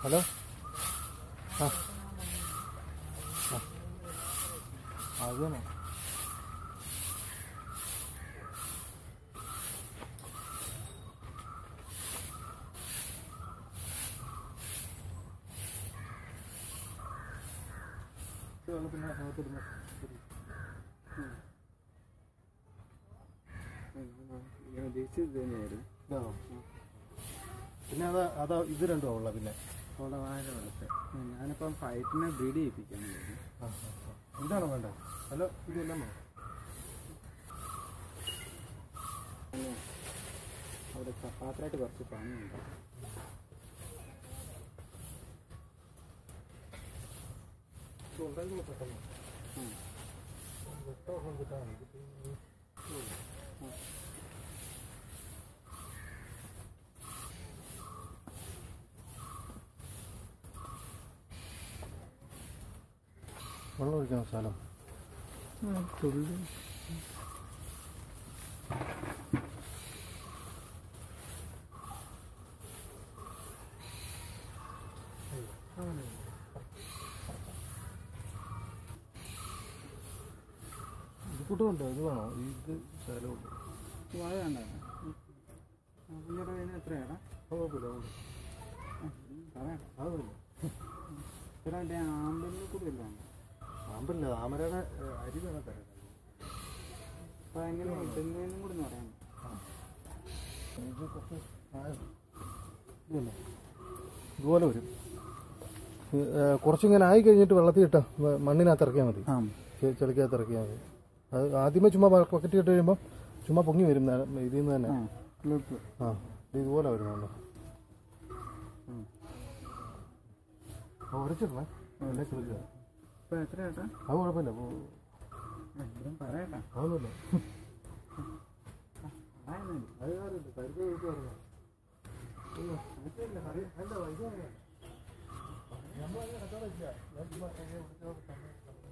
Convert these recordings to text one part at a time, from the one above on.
Hello ആ ആ. അത് തന്നെ വെള്ളത്തിന് അകത്തിടുന്ന ഞാൻ ഉദ്ദേശിച്ചത് ഇത് തന്നെയായിരുന്നു ഇതാണോ പിന്നെ അത് അതാ ഇത് രണ്ടും ഉള്ള പിന്നെ അവിടെ വാഴ വളർത്ത് ഞാനിപ്പം ഫൈറ്റിനെ ബ്രീഡ് ചെയ്യിപ്പിക്കാൻ വിചാരിച്ചു. ആ, ആ, ആ. ഇതാണോ വേണ്ടത് ഹലോ ഇതെല്ലാം വേണം അല്ല, അവിടെ ചപ്പാത്തിലായിട്ട് കുറച്ച് പണിയുണ്ട് ഇത് ഉണ്ടായിരുന്നു പെട്ടെന്ന് ഉം. വെട്ടമൊക്കെ കിട്ടാൻ ഇതിപ്പോ ഈ- വെള്ളം ഒഴിക്കുന്ന സ്ഥലം തുള്ളി ഇത് കൂട്ടുമുണ്ടോ ഇത് വേണോ ഇത് സ്ഥലമുണ്ട് വാഴ വേണ്ടായിരുന്നു കുഞ്ഞിയുടെ കയ്യിൽ എത്രയാടാ അത് കുഴപ്പമില്ല അതുകൊണ്ട്. പറയാം അത് മതി. ഇത്ര എൻ്റെ ആമ്പലിൽ കൂടി എല്ലാം ആമ്പല്ല താമരയുടെ ഏ, അരി വേണം തരാൻ അപ്പം എങ്ങനെ ഇടുന്നതിനും കൂടി ഒന്ന് പറയാം ഇത് കുറച്ച് ആഴം. ഇതുപോലെ ഇതുപോലെ വരും ഇത്, ഏ, കുറച്ചിങ്ങനെ ആയി കഴിഞ്ഞിട്ട് വെള്ളത്തിൽ ഇട്ട മണ്ണിനകത്ത് ഇറക്കിയാൽ മതി ആ ചെ- ചെളിക്കകത്ത് ഇറക്കിയാൽ മതി അത് ആദ്യമേ ചുമ്മാ ബക്കറ്റ് ഇട്ട് കഴിയുമ്പോൾ ചുമ്മാ പൊങ്ങി വരും നേ- ഇതിൽ നിന്ന് തന്നെ ആ ക്ലിപ്പ് ആ ഇത് ഇതുപോലെ വരുന്നുണ്ട് ഉരച്ചിടണേ അല്ലേ ചെളിക്കുക ഇപ്പം എത്രയാട്ടാ അത് കുഴപ്പമില്ല അപ്പോൾ എങ്കിലും പറയട്ടാ അതൊന്നുമില്ല ആയെന്നാലും അത് കാര്യമില്ല കരുതി വെച്ച് പറഞ്ഞു ഇല്ല, അതില്ല, അറി- അല്ല, ഇത് പറയാം. നമ്മളങ്ങനെ കച്ചവടമില്ല. ഞാൻ ചുമ്മാ അങ്ങനെ വിളിച്ചോണ്ട് തന്നെ.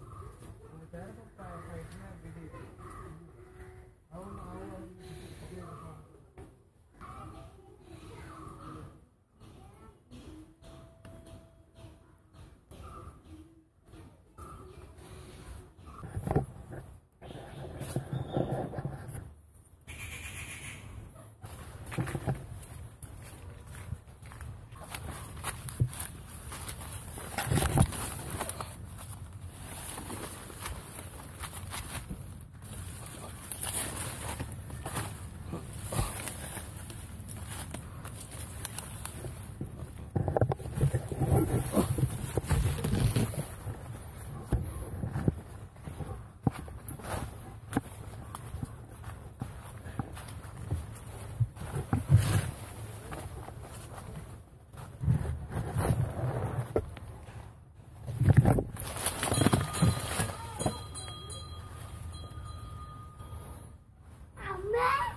അമ്മ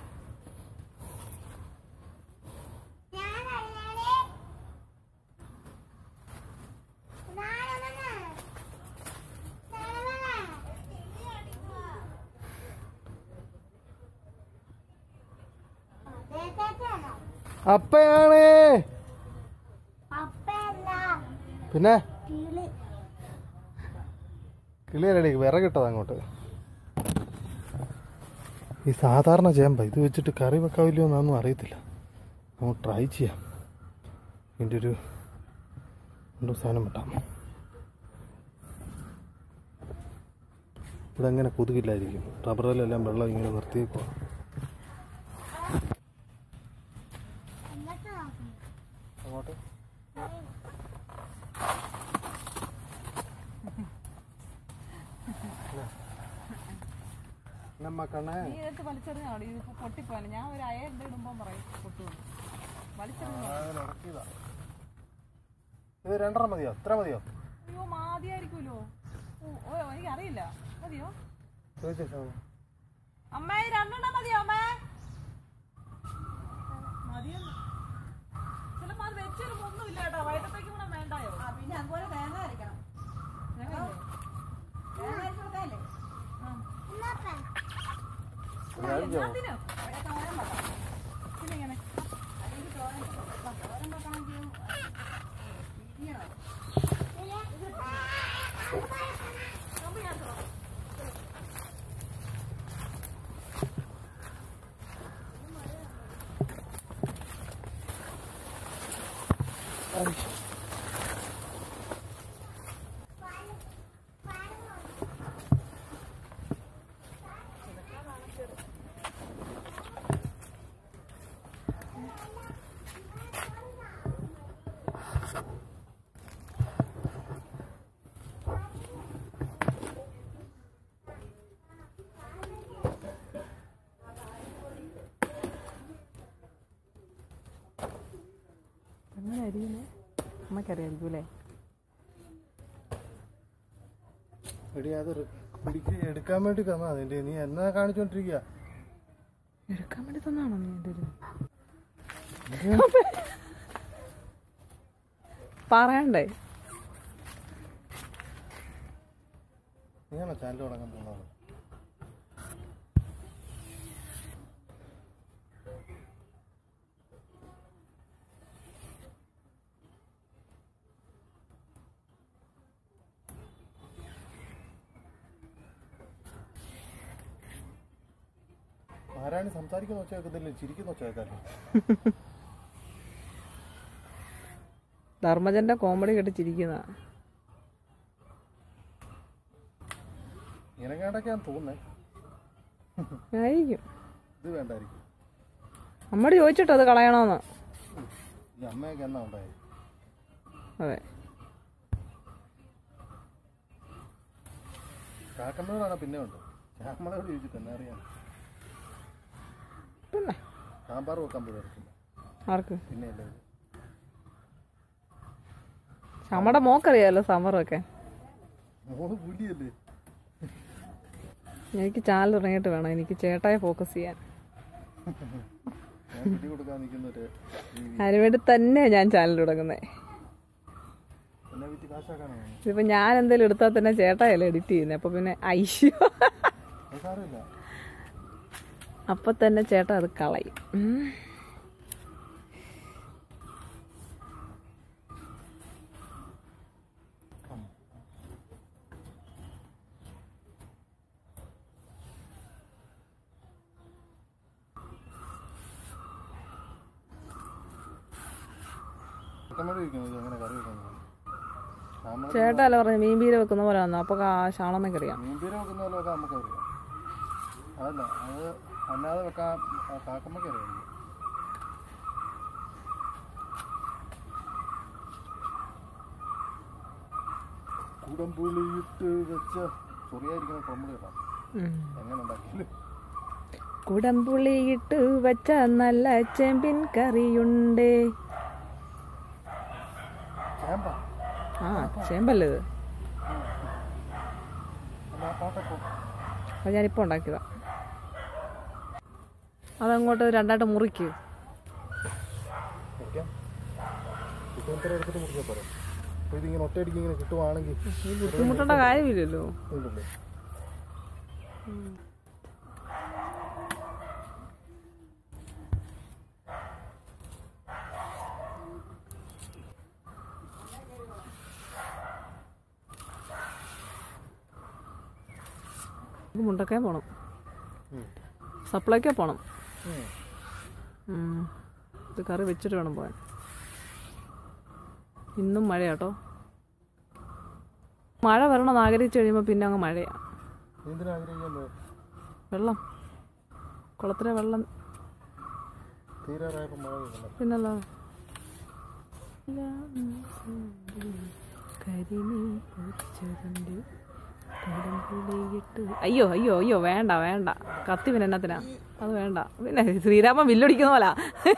ഞാനല്ലേ നാളെ അപ്പയാണേ അപ്പല്ല പിന്നെ കിളി കിളിയല്ലേ വിറകിട്ടത് അങ്ങോട്ട് ഈ സാധാരണ ചേമ്പ ഇത് വെച്ചിട്ട് കറി വെക്കാവില്ലയോ എന്നൊന്നും അറിയത്തില്ല നമുക്ക് ട്രൈ ചെയ്യാം ഇതിൻ്റെ ഒരു രണ്ട് സാധനം വെട്ടാം ഇവിടെ എങ്ങനെ കൊതുകില്ലായിരിക്കും റബ്ബറിലെല്ലാം വെള്ളം ഇങ്ങനെ നിർത്തിയേക്കുക എന്നിട്ട് നോക്കുന്നു അങ്ങോട്ട് നമ്മക്കണ്ണേ നീ എടുത്ത് വലിച്ചെറിഞ്ഞാണോ ഇത് ഇപ്പൊ പൊട്ടിപ്പോയാലും ഞാൻ ഒരു അയ ഇടുമ്പോ പറയും പൊട്ടുള്ളൂ വലിച്ചെറിഞ്ഞോ ഇറക്കിയതാ ഇത് രണ്ടെണ്ണം മതിയോ ഇത്ര മതിയോ അയ്യോ മാതിയായിരിക്കുമല്ലോ ഓ ഓ, എനിക്ക് അറിയില്ല മതിയോ ചോദിച്ചോ അമ്മേ ഇത് രണ്ടെണ്ണം മതിയോ അമ്മേ മതിയോ ചിലപ്പോ അത് വെച്ചൊരു ഒന്നുമില്ല കേട്ടോ വൈകിട്ടത്തേക്ക് കൂടെ വേണ്ടായോ പിന്നെ അതുപോലെ തേങ്ങ അരക്കണം ഞങ്ങളില്ലേ? തേങ്ങ അരച്ച് കൊടുക്കാല്ലേ എന്നപ്പൻ എല്ലാത്തിനും പിന്നെ ഇങ്ങനെ അല്ലെങ്കിൽ തോരൻ തോരൻ വെക്കണമെങ്കിൽ അറിയായിരിക്കും അല്ലേ എടി അത് റി- പിടിക്ക് എടുക്കാൻ വേണ്ടി തന്നാ അതിന്റെ നീ എന്നാ കാണിച്ചോണ്ടിരിക്കുക എടുക്കാൻ വേണ്ടി തന്നാണോ നീ എൻ്റെ ഒരു പറയണ്ടേ നീയാണോ ചാനൽ തുടങ്ങാൻ പോകുന്നത് ആരാണ് സംസാരിക്കുന്ന വെച്ചാൽ കേൾക്കുന്നില്ല ചിരിക്കുന്ന വെച്ചാൽ കേൾക്കാറില്ല ധർമ്മജന്റെ കോമഡി കേട്ട് ചിരിക്കുന്ന ഇങ്ങനെ കേട്ടൊക്കെയാന്ന് തോന്നുന്നേ ആയിരിക്കും ഇത് വേണ്ടായിരിക്കും അമ്മയോട് ചോദിച്ചിട്ടോ അത് കളയണോന്ന് ഈ അമ്മയൊക്കെ എന്നാ ഉണ്ടായത് അതെ കാക്കമ്മയോടാണ് പിന്നെ ഉണ്ട് ശ്യാമളയോട് ചോദിച്ചിട്ട് എന്നാ അറിയാം പിന്നെ സാമ്പാർ വെക്കാൻ പോയി വരത്തില്ല ആർക്ക് പിന്നെ അല്ലേ ഇത്. നമ്മുടെ മോക്കറിയാലോ സമറൊക്കെ മോള് പുലിയല്ലേ എനിക്ക് ചാനൽ തുടങ്ങിയിട്ട് വേണം എനിക്ക് ചേട്ടായെ ഫോക്കസ് ചെയ്യാൻ ഞാൻ പിടി കൊടുക്കാൻ നിൽക്കുന്നൊരു ജീവി അതിനുവേണ്ടി തന്നെ ഞാൻ ചാനൽ തുടങ്ങുന്നത് എന്നെ വിറ്റ് കാശാക്കാനാണ് ഇതിപ്പോ ഞാൻ എന്തെങ്കിലും എടുത്താൽ തന്നെ ചേട്ടായല്ലേ എഡിറ്റ് ചെയ്യുന്നത് അപ്പൊ പിന്നെ ഐശ്വ അത് സാരമില്ല അപ്പൊ തന്നെ ചേട്ടാ അത് കളയും ഉം. ചിക്കൻ വയ്ക്കുന്നത് ഇത് എങ്ങനെ കറി വെക്കുന്നത് നമ്മൾ ചേട്ടാ അല്ല പറഞ്ഞു മീൻ പീര വെക്കുന്ന പോലെ വന്നു അപ്പൊ ഷാളമ്മയ്ക്ക് അറിയാം മീൻപീര വെക്കുന്ന പോലെയൊക്കെ നമുക്ക് അറിയാം അതല്ല അത് അല്ലാതെ വെക്കാൻ ആ കാക്കമ്മയ്ക്ക് അറിയാം കുടംപുളിയിട്ട് വെച്ച ചൊറിയായിരിക്കുന്ന കൊമ്പ് കേട്ടോ എങ്ങനെ ഉണ്ടാക്കിയാലും കുടംപുളിയിട്ട് വെച്ച നല്ല ചെമ്പിൻ കറിയുണ്ട് ചേമ്പാ ആ ചേമ്പല്ലേ ഇത് അല്ല ആ പാട്ടപ്പോ അത് ഞാനിപ്പോൾ ഉണ്ടാക്കിയതാ അതങ്ങോട്ട് രണ്ടായിട്ട് മുറിക്ക് വെക്കാം ചിക്കൻ ഇത്ര എടുത്തിട്ട് മുറിച്ചാൽ പോരെ അപ്പോൾ ഇതിങ്ങനെ ഒറ്റയടിക്ക് ഇങ്ങനെ കിട്ടുവാണെങ്കിൽ ബുദ്ധിമുട്ടേണ്ട കാര്യമില്ലല്ലോ ഉണ്ടല്ലേ ഇത് മുണ്ടക്കേ പോണം സപ്ലൈക്കോ പോണം ഉം. ഇത് കറി വെച്ചിട്ട് വേണം പോകാൻ ഇന്നും മഴയാട്ടോ മഴ വരണമെന്ന് ആഗ്രഹിച്ചു കഴിയുമ്പോൾ പിന്നെ അങ്ങ് മഴയാ നീ എന്തിനാ ആഗ്രഹിക്കുന്നത് വെള്ളം കുളത്തിലെ വെള്ളം തീരാറായപ്പോൾ മഴ പെയ്യുന്നില്ല പിന്നല്ല കരിമീൻ പൊരിച്ചതുണ്ട് കുടംപുളിയിട്ട് അയ്യോ അയ്യോ അയ്യോ വേണ്ട വേണ്ട കത്തി പിന്നെ എന്നത്തിനാ അത് വേണ്ട പിന്നെ ശ്രീരാമൻ വില്ലൊടിക്കുന്ന പോലെ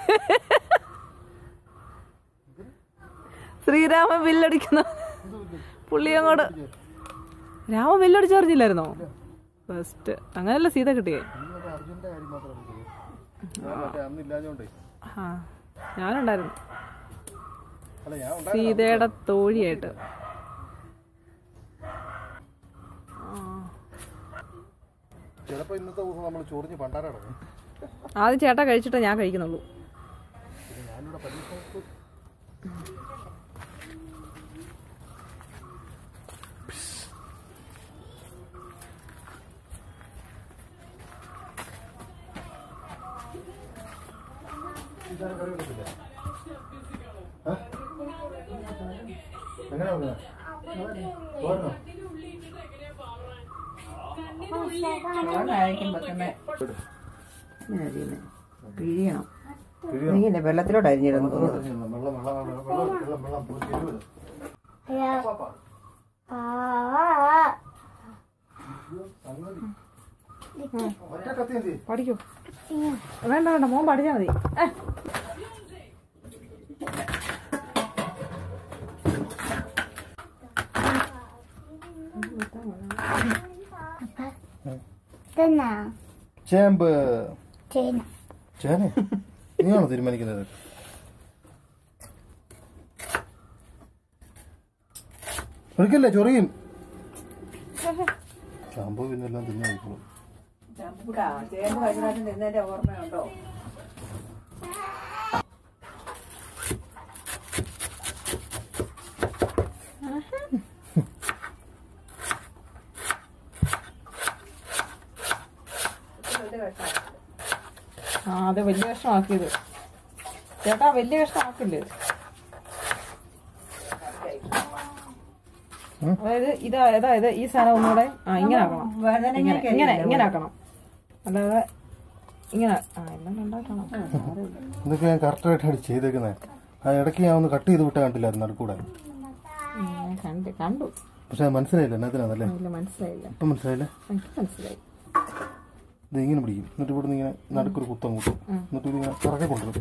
ശ്രീരാമൻ വില്ലടിക്കുന്ന പുള്ളി അങ്ങോട്ട് രാമൻ വില്ലടിച്ച് പറഞ്ഞില്ലായിരുന്നോ ഫസ്റ്റ് അങ്ങനെയല്ല സീത കിട്ടിയേ നീ മറ്റേ അർജുൻ്റെ കാര്യം മാത്രം അറിയില്ലേ ഞാൻ മറ്റേ അന്ന് ഇല്ലാഞ്ഞോണ്ടേ ആ ഞാനുണ്ടായിരുന്നു അല്ല ഞാൻ ഉണ്ടായിരുന്നു സീതയുടെ തോഴിയായിട്ട് ചിലപ്പോൾ ഇന്നത്തെ ദിവസം നമ്മൾ ചൊറിഞ്ഞ് പണ്ടാരടക്കും ആദ്യം ചേട്ടാ കഴിച്ചിട്ടേ ഞാൻ കഴിക്കുന്നുള്ളൂ പിന്നെ ഞാനിവിടെ പരീക്ഷ ഇതാണ് കറി വെക്കത്തില്ലേ? ഏ? എങ്ങനെയാ വെക്കുന്നത്? തോരനോ? ചോറായിരിക്കും വെക്കുന്നത് പിഴിയണം പിഴിയണം. പിഴിയല്ലേ വെള്ളത്തിലോട്ട് അരിഞ്ഞിരുന്നു വെള്ളം, വെള്ളം, വെള്ളം, വെള്ളം, വെള്ളം, വെള്ളം, വെള്ളം, പോയി എരിവിട്. അയ്യോ പാപ്പാ, ആ സംഗതി. ഒറ്റ കത്തി എന്ത് ചെയ്യും? പഠിക്കൂ വേണ്ട വേണ്ട മോൻ പഠിച്ചാൽ മതി ഏ. ഇതെന്നാ ചേമ്പ് ചേന ചേന നീയാണോ തീരുമാനിക്കുന്നത് ഒരിക്കല്ലേ ചൊറിയും ചാമ്പോ പിന്നെല്ലാം തിന്നു കഴിക്കണം ചമ്പൂടാ ചേമ്പ് കഴിഞ്ഞ പ്രാവശ്യം തിന്നതിന്റെ ഓർമ്മയുണ്ടോ ആ അതെ വലിയ കഷ്ണമാക്കിയത് ചേട്ടാ വലിയ കഷ്ണമാക്കില്ലേ അതായത് ഇതാ അതായത് ഈ സാധനം ഒന്നുകൂടെ ആ ഇങ്ങനെ ആക്കണം ഇങ്ങനെ ഇങ്ങനെ ഇങ്ങനെ ആക്കണം അല്ലാതെ ഇങ്ങനെ ആ എല്ലാം ഉണ്ടാക്കണം ഇതൊക്കെ ഞാൻ കറക്റ്റായിട്ടാണ് ചെയ്തേക്കുന്നത് ആ ഇടയ്ക്ക് ഞാൻ ഒന്ന് കട്ട് ചെയ്ത് വിട്ട കണ്ടില്ലായിരുന്നു നടുക്കൂടെ ഞാൻ കണ്ടു കണ്ടു പക്ഷെ അത് മനസ്സിലായില്ല എന്നതിനാണല്ലേ ഇല്ല മനസ്സിലായില്ല ഇപ്പം മനസ്സിലായില്ലേ എനിക്ക് മനസ്സിലായി ഇത് ഇങ്ങനെ പിടിക്കും എന്നിട്ട് ഇവിടെ നിന്ന് ഇങ്ങനെ നടുക്കൊരു കുത്തം കൂട്ടും എന്നിട്ട് ഇതിങ്ങനെ കറക്കെ കൊണ്ടുവരും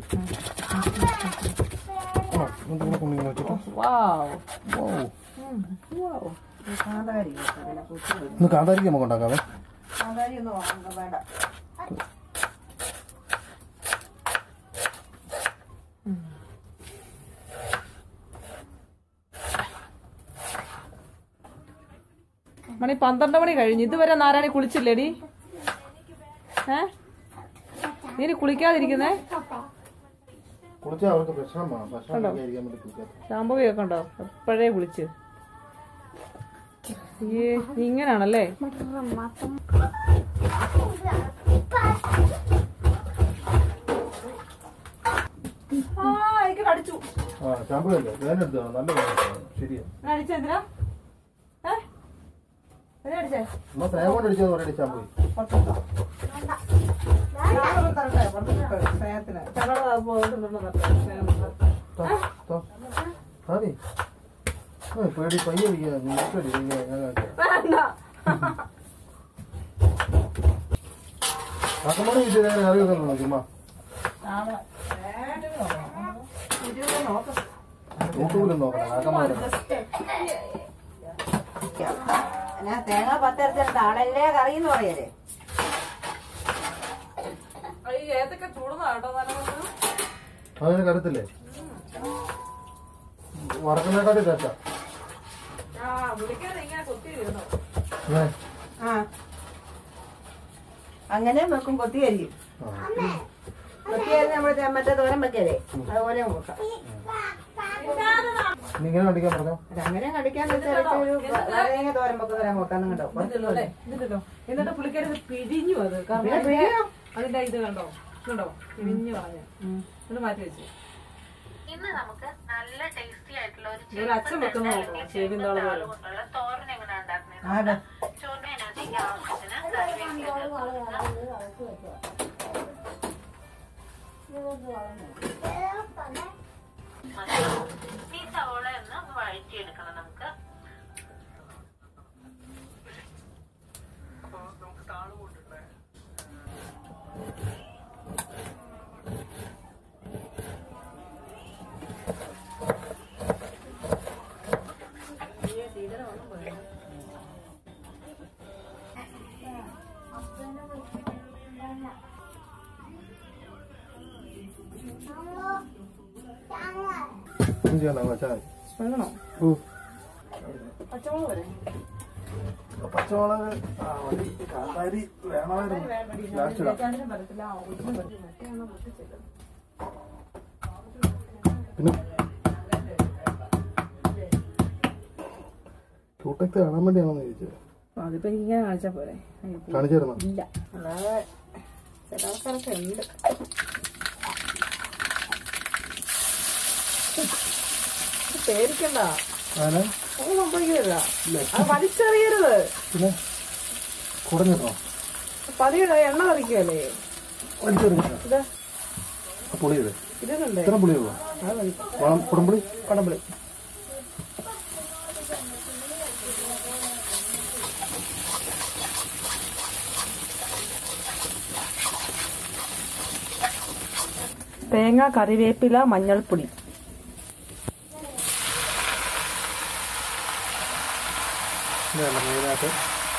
ആ എന്നിട്ട് ഇവിടെ കൊണ്ടിങ്ങനെ വെച്ചിട്ട് വാവ് ഓ വാവ് കാന്താരി കേട്ടോ, കുത്തി ഇന്ന് കാന്താരിക്ക് നമുക്ക് ഉണ്ടാക്കാവേ കാന്താരി ഒന്നും വാങ്ങണ്ട വേണ്ട മണി പന്ത്രണ്ട് മണി കഴിഞ്ഞു ഇതുവരെ നാരായണി കുളിച്ചില്ലേടി ഏ നീ ഇനി കുളിക്കാതിരിക്കുന്നേ കുളിച്ചാൽ അവർക്ക് ഭക്ഷണം വേണം ഭക്ഷണം കഴിക്കാൻ വേണ്ടി കുളിക്കാം ശാമ്പവിയൊക്കെ ഉണ്ടോ എപ്പോഴേ കുളിച്ച് ഈ നീ ഇങ്ങനാണല്ലേ മാത്രം ആ എനിക്ക് കടിച്ചു ആ ചാമ്പല്ലേ വേന എടുത്താണ് നല്ല വേന ശരിയാ അടിച്ചെന്തിനാ ഏ എന്നെ അടിച്ചേ എന്നാ തേങ്ങ കൊണ്ട് അടിച്ചത് പറയടി ചാമ്പ് ഞാനൊന്ന് തരട്ടെ, പുറത്ത് സ്നേഹത്തിന്. അതെ പേടി പയ്യ അടിക്കുക നിങ്ങൾക്കടി ഇങ്ങനെ ഞാൻ കാണിക്കാം അക്കമ്മണി ഇത് ഞാൻ അറിയുന്നുണ്ടോ ചുമ്മാ യൂട്യൂബിലും നോക്കണം അക്കമ്മ ഞാൻ തേങ്ങ പത്തരത്തിട്ട് ആളല്ലേ കറി എന്ന് പറയല്ലേ ഏതൊക്കെ ചൂടുന്ന കേട്ടോ അതിന് കരുത്തില്ലേ വറക്കുന്നേക്കാട്ടി ടേസ്റ്റാ ആ വിളിക്കാതെ ഇങ്ങനെ കൊത്തി ഇരുന്നു ഇങ്ങനെ ആ അങ്ങനെ വെക്കും കൊത്തിയായിരിക്കും ആ. കൊത്തിയായിരുന്നു നമ്മള് മറ്റേ തോരൻ വെക്കല്ലേ അതുപോലെ വെക്കാം ഇനി ഇങ്ങനെ കണ്ടിക്കാൻ പറഞ്ഞോ അതങ്ങനെ കടിക്കാൻ വെച്ചാൽ ഒരു വരേങ്ങ തോരൻ വെക്കുന്നവരെ നോക്കാന്നും കണ്ടോ ഇതില്ലോ അല്ലേ ഇതില്ലോ എന്നിട്ട് പുള്ളിക്കാരി ഇത് പിഴിഞ്ഞു അത് കാരണം പിന്നെ അതിന്റെ- പിഴിയോ? അതിന്റെ ഇത് കണ്ടോ കണ്ടോ പിഴിഞ്ഞു കളഞ്ഞു എന്നിട്ട് മാറ്റി വെച്ചു ഇന്ന് നമുക്ക് നല്ല ടേസ്റ്റി ആയിട്ടുള്ള ഒരു ഒരു അച്ഛൻ വെക്കുന്ന നോക്കണം ചേവിൻ താള് പോലെ കൊണ്ടുള്ള തോരൻ എങ്ങനെ ഉണ്ടാക്കുന്നത് ആടെ ചോറിനകത്തേക്ക് ആവശ്യത്തിന് കറിവേപ്പില ഈ സവോള ഒന്ന് വഴറ്റിയെടുക്കണം നമുക്ക് ഒന്നും ചെയ്യണ്ട വെച്ചാൽ മതി വേണോ ഓ പച്ചമുളക് വരെ പച്ചമുളക് ആ മതി കാന്താരി വേണമായിരുന്നു ലാസ്റ്റ് ഇടാം ചേച്ചാണ്ടിനും വരത്തില്ല ആ ഒഴിച്ചും വരത്തില്ല മറ്റേ പൊട്ടിച്ചില്ല പിന്നെ ക്യൂടെക്സ് കാണാൻ വേണ്ടിയാണോ ചോദിച്ചത് അതിപ്പോ എനിക്ക് ഇങ്ങനെ കാണിച്ചാ പോരെ അയ്യോ, കാണിച്ചു തരുന്നോ ഇല്ല അല്ലാതെ ചില ആൾക്കാരൊക്കെ ഉണ്ട് പേടിക്കണ്ട അതിന് ഒന്നും സംഭവിക്കില്ല അത് വലിച്ചെറിയരുത് പിന്നെ കുടഞ്ഞിട്ടോ പതിയുടെ എണ്ണ തെറിക്കുമല്ലേ വലിച്ചെറിഞ്ഞോ ഇത് പുളി ഇത് ഇതുണ്ട് ഇത്ര പുളിയുള്ളൂ അത് മതി വളം കുടംപുളി കടമ്പളി തേങ്ങ കറിവേപ്പില മഞ്ഞൾപ്പൊടി ഇതല്ല മെയിനായിട്ട് ഫ്ലെയിമിനകത്ത്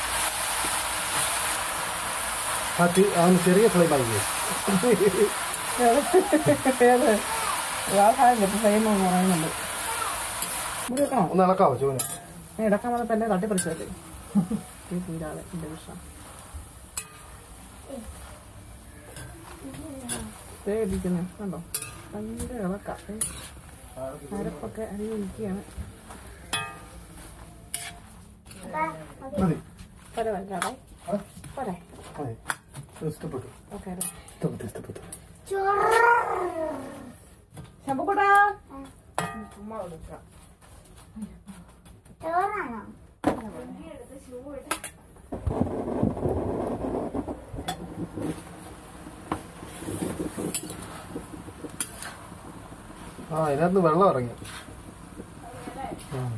ആ തി- ആ ഒന്ന് ചെറിയ ഫ്ലെയിം ആക്കി ഫ്ലെയിം എന്ന് പറയുന്നുണ്ട് ഇവിടെ വെക്കണോ ഒന്ന് ഇളക്കാവോ ചോന് ഞാൻ ഇടക്കാൻ വന്നപ്പോ എന്നെ തട്ടിപ്പറിച്ചല്ലേ ഈ തീരാളെ എന്റെ വിഷം ഇരിക്കുന്നു കണ്ടോ ഭയങ്കര ഇളക്ക അരപ്പൊക്കെ അരിഞ്ഞ് നിൽക്കുകയാണ് മതി പോരെ വല്ലാതെ പോരെ മതി ഇഷ്ടപ്പെട്ടു ഓക്കെ ഇഷ്ടപ്പെട്ടു ഇഷ്ടപ്പെട്ടു ശമ്പുക്കൂട്ടാ ചുമ്മാ കൊടുക്കാം ചോറാണോ ആ ഇതിനകത്ത് വെള്ളം ഇറങ്ങി ഉം.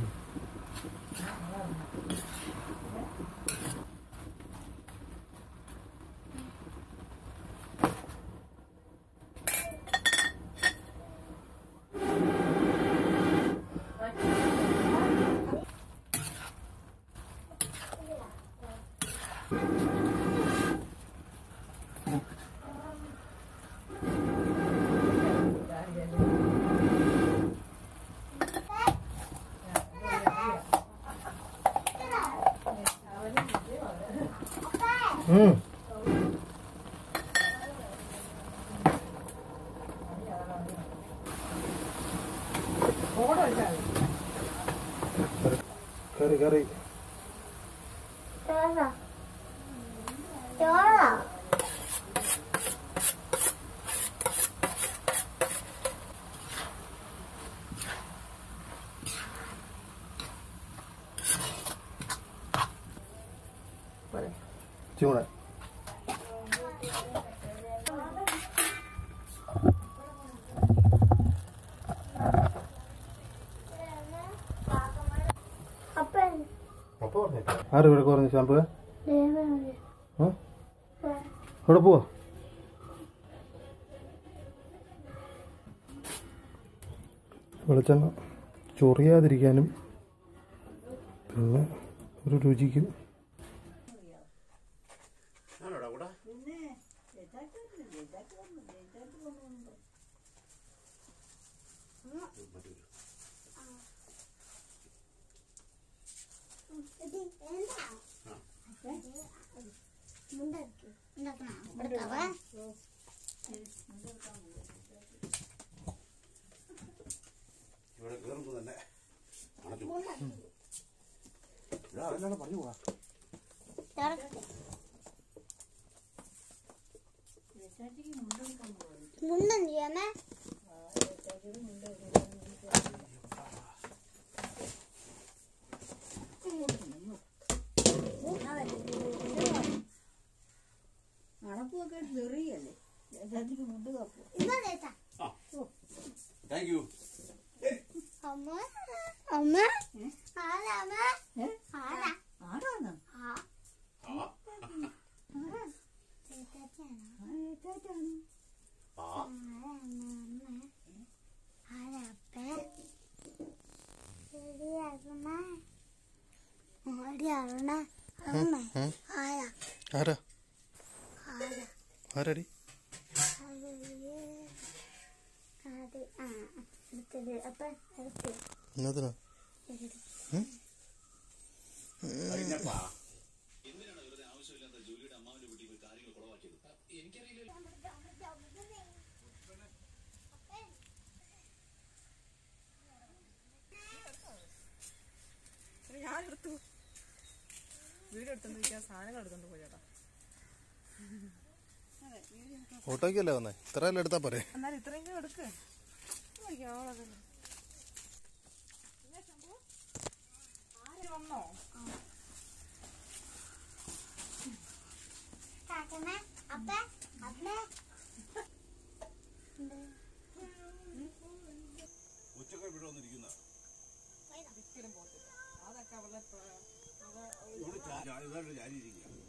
ഉം. കറി കറി ചോറാ ചോറാ പോരെ ചൂട് അപ്പൻ ആര് ഇവിടെ കുറഞ്ഞ ഷാമ്പു ദേവനുണ്ട് ഇവിടെ പോവാ വെളിച്ചെണ്ണ ചൊറിയാതിരിക്കാനും പിന്നെ ഒരു രുചിക്കും മുണ്ടൻ ചെയ്യാമേ ഇതാ ചേട്ടാ താങ്ക് യു അമ്മ അമ്മ ആരാ അമ്മ ആരാ ആരാണ് ആ ചേട്ടാച്ചാണോ ഏറ്റാറ്റാണ് ആരാ ആരാടി എന്നതിനാ ഞാനെടുത്തു വീഡിയോ എടുത്തോണ്ടിരിക്കാൻ സാധനങ്ങൾ എടുത്തോണ്ട് പോയി ചേട്ടാ ഓട്ടോയ്ക്കല്ലേ വന്നേ ഇത്രയല്ലേ എടുത്താ പോരെ എന്നാലും ഇത്രയെങ്കിലും എടുക്ക് വന്നോ അപ്പ അപ്പ ഉച്ചക്ക് ഇവിടെ വന്നിരിക്കുന്ന ഒരിക്കലും പോകത്തില്ല അതൊക്കെ അവളുടെ പ്ര- ഇവിടെ ചാ- ഇതായിട്ട് ചാരിയിരിക്കുക